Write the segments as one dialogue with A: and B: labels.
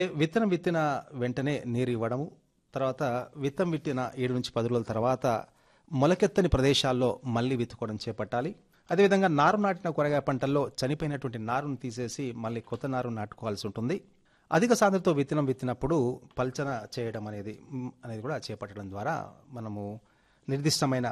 A: విత్తనం విత్తిన వెంటనే నీరు ఇవ్వడము తర్వాత విత్తం విత్తిన ఏడు నుంచి పది రోజుల తర్వాత మొలకెత్తని ప్రదేశాల్లో మళ్ళీ విత్తుకోవడం చేపట్టాలి అదేవిధంగా నారు నాటిన కూరగాయ పంటల్లో చనిపోయినటువంటి నారును తీసేసి మళ్ళీ కొత్త నారు నాటుకోవాల్సి ఉంటుంది అధిక సాంద్రతో విత్తనం విత్తినప్పుడు పల్చన చేయడం అనేది మ్, అనేది కూడా చేపట్టడం ద్వారా మనము నిర్దిష్టమైన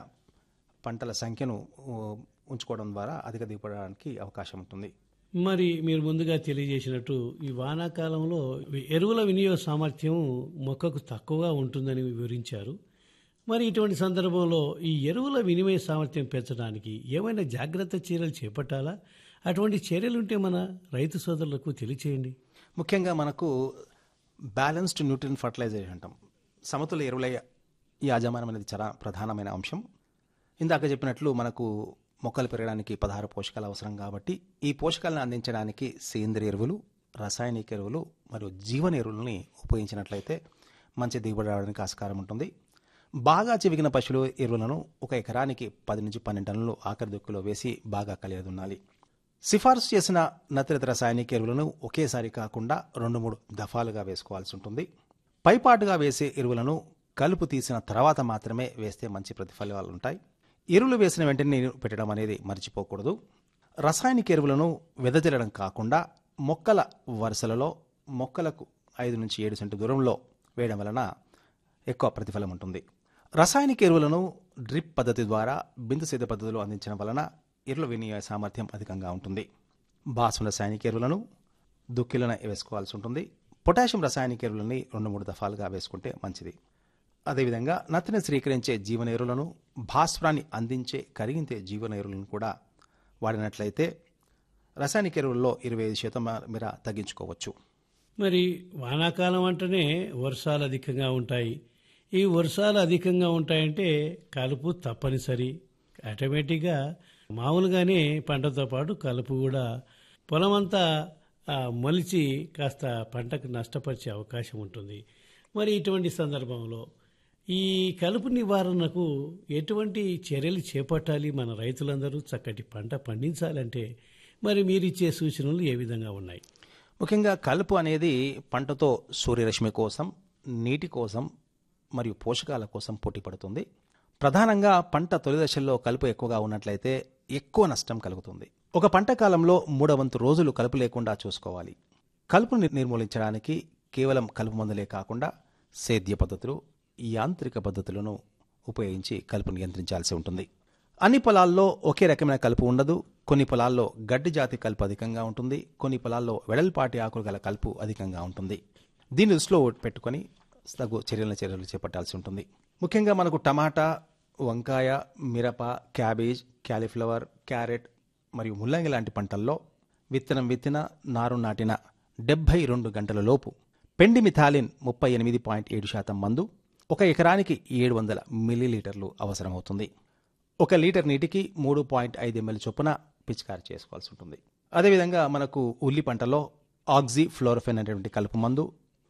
A: పంటల సంఖ్యను ఊ, ఉంచుకోవడం ద్వారా అధిక దిగుబడడానికి అవకాశం ఉంటుంది
B: మరి మీరు ముందుగా తెలియజేసినట్టు ఈ వానాకాలంలో ఎరువుల వినియోగ సామర్థ్యం మొక్కకు తక్కువగా ఉంటుందని వివరించారు మరి ఇటువంటి సందర్భంలో ఈ ఎరువుల వినిమయ సామర్థ్యం పెంచడానికి ఏమైనా జాగ్రత్త చర్యలు చేపట్టాలా అటువంటి చర్యలుంటే మన రైతు సోదరులకు తెలియచేయండి
A: ముఖ్యంగా మనకు బ్యాలెన్స్డ్ న్యూట్రియన్ ఫర్టిలైజేషన్ అంటాం సమతుల ఎరువుల యాజమాన్యం అనేది చాలా ప్రధానమైన అంశం ఇందాక చెప్పినట్లు మనకు మొక్కలు పెరగడానికి పదహారు పోషకాలు అవసరం కాబట్టి ఈ పోషకాలను అందించడానికి సేంద్రియ ఎరువులు రసాయనిక ఎరువులు మరియు జీవన ఎరువులని ఉపయోగించినట్లయితే మంచి దిగుబడి రావడానికి ఆస్కారం ఉంటుంది బాగా చివిగిన పశువుల ఎరువులను ఒక ఎకరానికి పది నుంచి పన్నెండు టన్నులు ఆఖరి దుక్కులో వేసి బాగా కలియదున్నాలి సిఫార్సు చేసిన నత్రిత రసాయనిక ఎరువులను ఒకేసారి కాకుండా రెండు మూడు దఫాలుగా వేసుకోవాల్సి ఉంటుంది పైపాటుగా వేసే ఎరువులను కలుపు తీసిన తర్వాత మాత్రమే వేస్తే మంచి ప్రతిఫలాలు ఉంటాయి ఎరువులు వేసిన వెంటనే నీరు పెట్టడం అనేది మర్చిపోకూడదు రసాయనిక ఎరువులను వెదజల్లడం కాకుండా మొక్కల వరుసలలో మొక్కలకు ఐదు నుంచి ఏడు సెంటు దూరంలో వేయడం వలన ఎక్కువ ప్రతిఫలం ఉంటుంది రసాయనిక ఎరువులను డ్రిప్ పద్ధతి ద్వారా బిందు సేద పద్ధతిలో అందించడం వలన ఎరువుల వినియోగ సామర్థ్యం అధికంగా ఉంటుంది బాసున రసాయనిక ఎరువులను దుక్కిలను వేసుకోవాల్సి ఉంటుంది పొటాషియం రసాయనిక ఎరువులని రెండు మూడు దఫాలుగా వేసుకుంటే మంచిది అదేవిధంగా నత్తిని స్వీకరించే జీవన ఎరువులను భాస్వరాన్ని అందించే కరిగించే జీవన ఎరువులను కూడా వాడినట్లయితే రసాయనిక ఎరువుల్లో ఇరవై ఐదు శాతం మేర తగ్గించుకోవచ్చు
B: మరి వానాకాలం అంటేనే వర్షాలు అధికంగా ఉంటాయి ఈ వర్షాలు అధికంగా ఉంటాయంటే కలుపు తప్పనిసరి ఆటోమేటిక్గా మామూలుగానే పంటతో పాటు కలుపు కూడా పొలమంతా ఆ, మొలిచి కాస్త పంటకు నష్టపరిచే అవకాశం ఉంటుంది మరి ఇటువంటి సందర్భంలో ఈ కలుపు నివారణకు ఎటువంటి చర్యలు చేపట్టాలి మన రైతులందరూ చక్కటి పంట పండించాలంటే మరి మీరిచ్చే సూచనలు ఏ విధంగా ఉన్నాయి
A: ముఖ్యంగా కలుపు అనేది పంటతో సూర్యరశ్మి కోసం నీటి కోసం మరియు పోషకాల కోసం పోటీ పడుతుంది ప్రధానంగా పంట తొలి దశల్లో కలుపు ఎక్కువగా ఉన్నట్లయితే ఎక్కువ నష్టం కలుగుతుంది ఒక పంట కాలంలో మూడవంతు రోజులు కలుపు లేకుండా చూసుకోవాలి కలుపును నిర్- నిర్మూలించడానికి కేవలం కలుపు మందులే కాకుండా సేద్య పద్ధతులు యాంత్రిక పద్ధతులను ఉపయోగించి కలుపు నియంత్రించాల్సి ఉంటుంది అన్ని పొలాల్లో ఒకే రకమైన కలుపు ఉండదు కొన్ని పొలాల్లో గడ్డి జాతి కలుపు అధికంగా ఉంటుంది కొన్ని పొలాల్లో వెడల్పాటి ఆకులు గల కలుపు అధికంగా ఉంటుంది దీన్ని దృష్టిలో పెట్టుకొని తగు చర్యల చర్యలు చేపట్టాల్సి ఉంటుంది ముఖ్యంగా మనకు టమాటా వంకాయ మిరప క్యాబేజ్ క్యాలీఫ్లవర్ క్యారెట్ మరియు ముల్లంగి లాంటి పంటల్లో విత్తనం విత్తిన నారు నాటిన డెబ్బై రెండు గంటల లోపు పెండి మిథాలిన్ ముప్పై ఎనిమిది పాయింట్ ఏడు శాతం మందు ఒక ఎకరానికి ఏడు వందల మిల్లీలీటర్లు అవసరమవుతుంది ఒక లీటర్ నీటికి మూడు పాయింట్ ఐదు ఎంఎల్ చొప్పున పిచికారి చేసుకోవాల్సి ఉంటుంది అదేవిధంగా మనకు ఉల్లి పంటలో ఆక్సీ ఫ్లోరోఫెన్ అనేటువంటి కలుపు మందు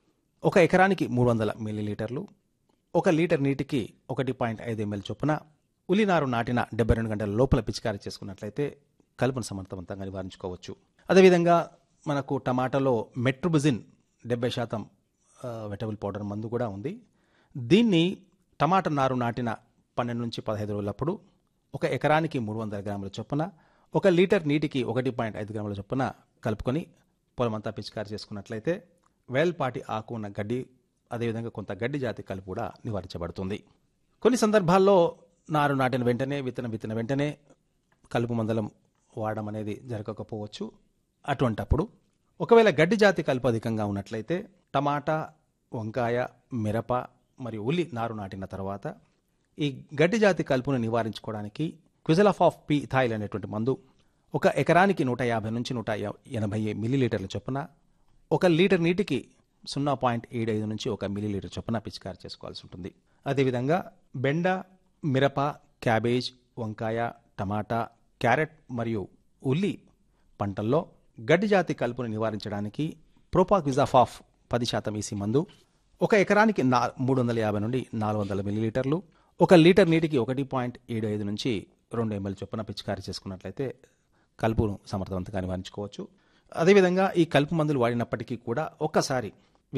A: ఒక ఎకరానికి మూడు వందల మిల్లీలీటర్లు ఒక లీటర్ నీటికి ఒకటి పాయింట్ ఐదు ఎంఎల్ చొప్పున ఉల్లినారు నాటిన డెబ్బై రెండు గంటల లోపల పిచికారి చేసుకున్నట్లయితే కలుపును సమర్థవంతంగా నివారించుకోవచ్చు అదేవిధంగా మనకు టమాటాలో మెట్రోబుజిన్ డెబ్బై శాతం వెటబుల్ పౌడర్ మందు కూడా ఉంది దీన్ని టమాటా నారు నాటిన పన్నెండు నుంచి పదహైదు రోజులప్పుడు ఒక ఎకరానికి మూడు వందల గ్రాముల చొప్పున ఒక లీటర్ నీటికి ఒకటి పాయింట్ ఐదు గ్రాముల చొప్పున కలుపుకొని పొలమంతా పిచికారి చేసుకున్నట్లయితే వేల్పాటి ఆకు ఉన్న గడ్డి అదేవిధంగా కొంత గడ్డి జాతి కలుపు కూడా నివారించబడుతుంది కొన్ని సందర్భాల్లో నారు నాటిన వెంటనే విత్తనం విత్తిన వెంటనే కలుపు మందలం వాడడం అనేది జరగకపోవచ్చు అటువంటప్పుడు ఒకవేళ గడ్డి జాతి కలుపు అధికంగా ఉన్నట్లయితే టమాటా వంకాయ మిరప మరియు ఉల్లి నారు నాటిన తర్వాత ఈ గడ్డి జాతి కలుపును నివారించుకోవడానికి క్విజలఫ్ ఆఫ్ పి థాయిల్ అనేటువంటి మందు ఒక ఎకరానికి నూట యాభై నుంచి నూట యా- ఎనభై మిల్లీలీటర్ల చొప్పున ఒక లీటర్ నీటికి సున్నా పాయింట్ ఏడు ఐదు నుంచి ఒక మిల్లీలీటర్ చొప్పున పిచికారి చేసుకోవాల్సి ఉంటుంది అదేవిధంగా బెండ మిరప క్యాబేజ్ వంకాయ టమాటా క్యారెట్ మరియు ఉల్లి పంటల్లో గడ్డి జాతి కలుపును నివారించడానికి ప్రోపాక్విజాఫాఫ్ పది శాతం ఈసీ మందు ఒక ఎకరానికి నా మూడు వందల యాభై నుండి నాలుగు వందల మిల్లీలీటర్లు ఒక లీటర్ నీటికి ఒకటి పాయింట్ ఏడు ఐదు నుంచి రెండు ఎంఎల్ చొప్పున పిచికారీ చేసుకున్నట్లయితే కలుపును సమర్థవంతంగా నివారించుకోవచ్చు అదేవిధంగా ఈ కలుపు మందులు వాడినప్పటికీ కూడా ఒక్కసారి